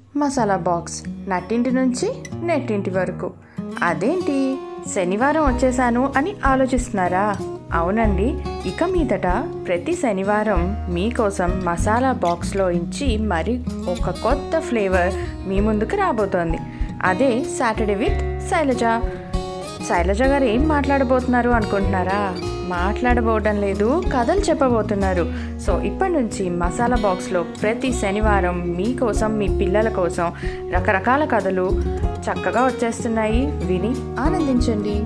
masala box నట్టింటి నుంచి నెట్టింటి వరకు అదేంటి శనివారం వచ్చేసాను అని ఆలోచిస్తున్నారా అవునండి ఇక మీదట ప్రతి శనివారం మీకోసం మసాలా బాక్స్లో ఇచ్చి మరి ఒక కొత్త ఫ్లేవర్ మీ ముందుకు రాబోతోంది అదే సాటర్డే విత్ శైలజ శైలజ గారు ఏం మాట్లాడబోతున్నారు అనుకుంటున్నారా మాట్లాడబోవడం లేదు కథలు చెప్పబోతున్నారు సో ఇప్పటి నుంచి మసాలా బాక్స్లో ప్రతి శనివారం మీకోసం మీ పిల్లల కోసం రకరకాల కథలు చక్కగా వచ్చేస్తున్నాయి విని ఆనందించండి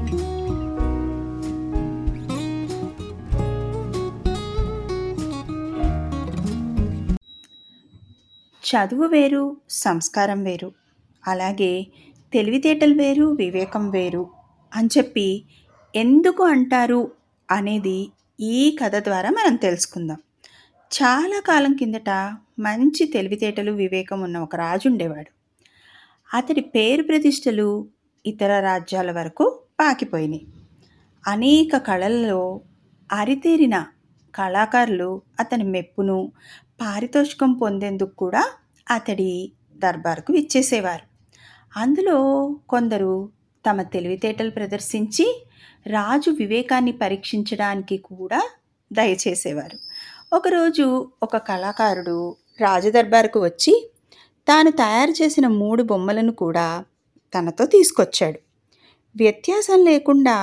చదువు వేరు సంస్కారం వేరు అలాగే తెలివితేటలు వేరు వివేకం వేరు అని చెప్పి ఎందుకు అంటారు అనేది ఈ కథ ద్వారా మనం తెలుసుకుందాం చాలా కాలం కిందట మంచి తెలివితేటలు వివేకం ఉన్న ఒక రాజు ఉండేవాడు అతడి పేరు ప్రతిష్టలు ఇతర రాజ్యాల వరకు పాకిపోయినాయి అనేక కళలలో అరితేరిన కళాకారులు అతని మెప్పును పారితోషికం పొందేందుకు కూడా అతడి దర్బారుకు ఇచ్చేసేవారు అందులో కొందరు తమ తెలివితేటలు ప్రదర్శించి రాజు వివేకాన్ని పరీక్షించడానికి కూడా దయచేసేవారు ఒకరోజు ఒక కళాకారుడు రాజదర్బారుకు వచ్చి తాను తయారు చేసిన మూడు బొమ్మలను కూడా తనతో తీసుకొచ్చాడు వ్యత్యాసం లేకుండా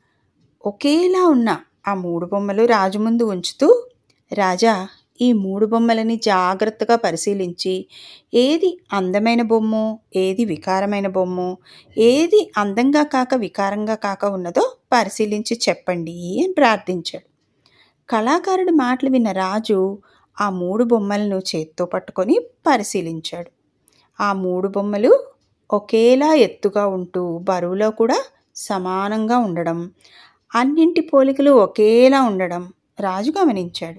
ఒకేలా ఉన్న ఆ మూడు బొమ్మలు రాజు ముందు ఉంచుతూ రాజా ఈ మూడు బొమ్మలని జాగ్రత్తగా పరిశీలించి ఏది అందమైన బొమ్మో ఏది వికారమైన బొమ్మో ఏది అందంగా కాక వికారంగా కాక ఉన్నదో పరిశీలించి చెప్పండి అని ప్రార్థించాడు కళాకారుడి మాటలు విన్న రాజు ఆ మూడు బొమ్మలను చేత్తో పట్టుకొని పరిశీలించాడు ఆ మూడు బొమ్మలు ఒకేలా ఎత్తుగా ఉంటూ బరువులో కూడా సమానంగా ఉండడం అన్నింటి పోలికలు ఒకేలా ఉండడం రాజు గమనించాడు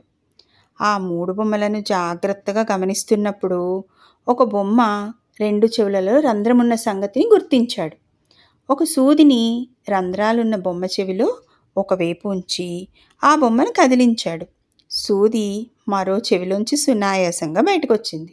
ఆ మూడు బొమ్మలను జాగ్రత్తగా గమనిస్తున్నప్పుడు ఒక బొమ్మ రెండు చెవులలో రంధ్రమున్న సంగతిని గుర్తించాడు ఒక సూదిని రంధ్రాలున్న బొమ్మ చెవిలో ఒకవైపు ఉంచి ఆ బొమ్మను కదిలించాడు సూది మరో చెవిలోంచి సునాయాసంగా బయటకొచ్చింది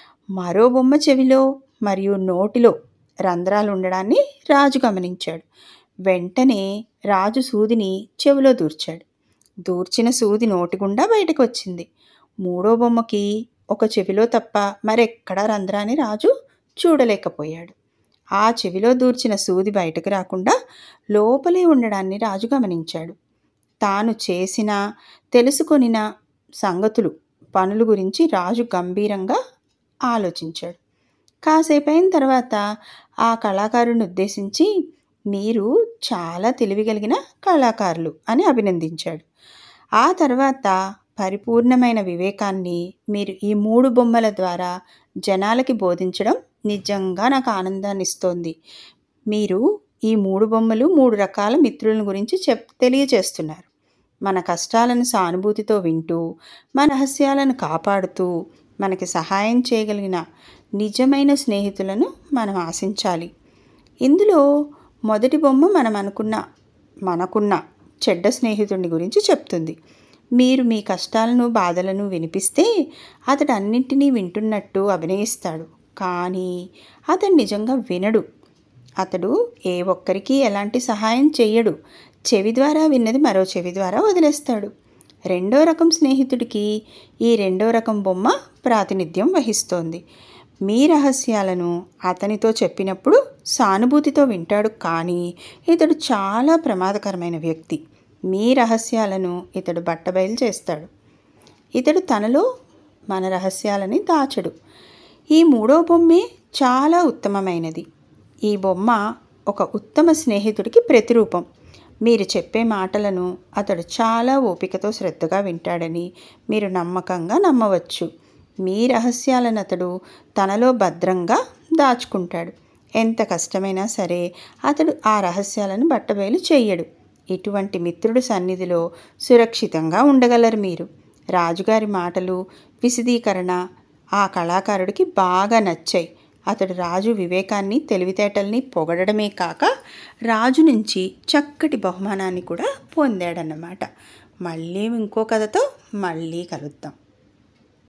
మరో బొమ్మ చెవిలో మరియు నోటిలో రంధ్రాలు ఉండడాన్ని రాజు గమనించాడు వెంటనే రాజు సూదిని చెవిలో దూర్చాడు దూర్చిన సూది నోటి గుండా బయటకు వచ్చింది మూడో బొమ్మకి ఒక చెవిలో తప్ప మరెక్కడా రంధ్రాన్ని రాజు చూడలేకపోయాడు ఆ చెవిలో దూర్చిన సూది బయటకు రాకుండా లోపలే ఉండడాన్ని రాజు గమనించాడు తాను చేసిన తెలుసుకొనిన సంగతులు పనుల గురించి రాజు గంభీరంగా ఆలోచించాడు కాసేపు అయిన తర్వాత ఆ కళాకారుని ఉద్దేశించి మీరు చాలా తెలివిగలిగిన కళాకారులు అని అభినందించాడు ఆ తర్వాత పరిపూర్ణమైన వివేకాన్ని మీరు ఈ మూడు బొమ్మల ద్వారా జనాలకి బోధించడం నిజంగా నాకు ఆనందాన్ని ఇస్తోంది మీరు ఈ మూడు బొమ్మలు మూడు రకాల మిత్రుల గురించి చెప్ తెలియజేస్తున్నారు మన కష్టాలను సానుభూతితో వింటూ మన రహస్యాలను కాపాడుతూ మనకి సహాయం చేయగలిగిన నిజమైన స్నేహితులను మనం ఆశించాలి ఇందులో మొదటి బొమ్మ మనం అనుకున్న మనకున్న చెడ్డ స్నేహితుడిని గురించి చెప్తుంది మీరు మీ కష్టాలను బాధలను వినిపిస్తే అతడు అన్నింటినీ వింటున్నట్టు అభినయిస్తాడు కానీ అతడు నిజంగా వినడు అతడు ఏ ఒక్కరికి ఎలాంటి సహాయం చెయ్యడు చెవి ద్వారా విన్నది మరో చెవి ద్వారా వదిలేస్తాడు రెండో రకం స్నేహితుడికి ఈ రెండో రకం బొమ్మ ప్రాతినిధ్యం వహిస్తోంది మీ రహస్యాలను అతనితో చెప్పినప్పుడు సానుభూతితో వింటాడు కానీ ఇతడు చాలా ప్రమాదకరమైన వ్యక్తి మీ రహస్యాలను ఇతడు బట్టబయలు చేస్తాడు ఇతడు తనలో మన రహస్యాలని దాచడు ఈ మూడో బొమ్మే చాలా ఉత్తమమైనది ఈ బొమ్మ ఒక ఉత్తమ స్నేహితుడికి ప్రతిరూపం మీరు చెప్పే మాటలను అతడు చాలా ఓపికతో శ్రద్ధగా వింటాడని మీరు నమ్మకంగా నమ్మవచ్చు మీ రహస్యాలను అతడు తనలో భద్రంగా దాచుకుంటాడు ఎంత కష్టమైనా సరే అతడు ఆ రహస్యాలను బట్టబయలు చెయ్యడు ఇటువంటి మిత్రుడు సన్నిధిలో సురక్షితంగా ఉండగలరు మీరు రాజుగారి మాటలు విశదీకరణ ఆ కళాకారుడికి బాగా నచ్చాయి అతడు రాజు వివేకాన్ని తెలివితేటల్ని పొగడమే కాక రాజు నుంచి చక్కటి బహుమానాన్ని కూడా పొందాడన్నమాట మళ్ళీ ఇంకో కథతో మళ్ళీ కలుద్దాం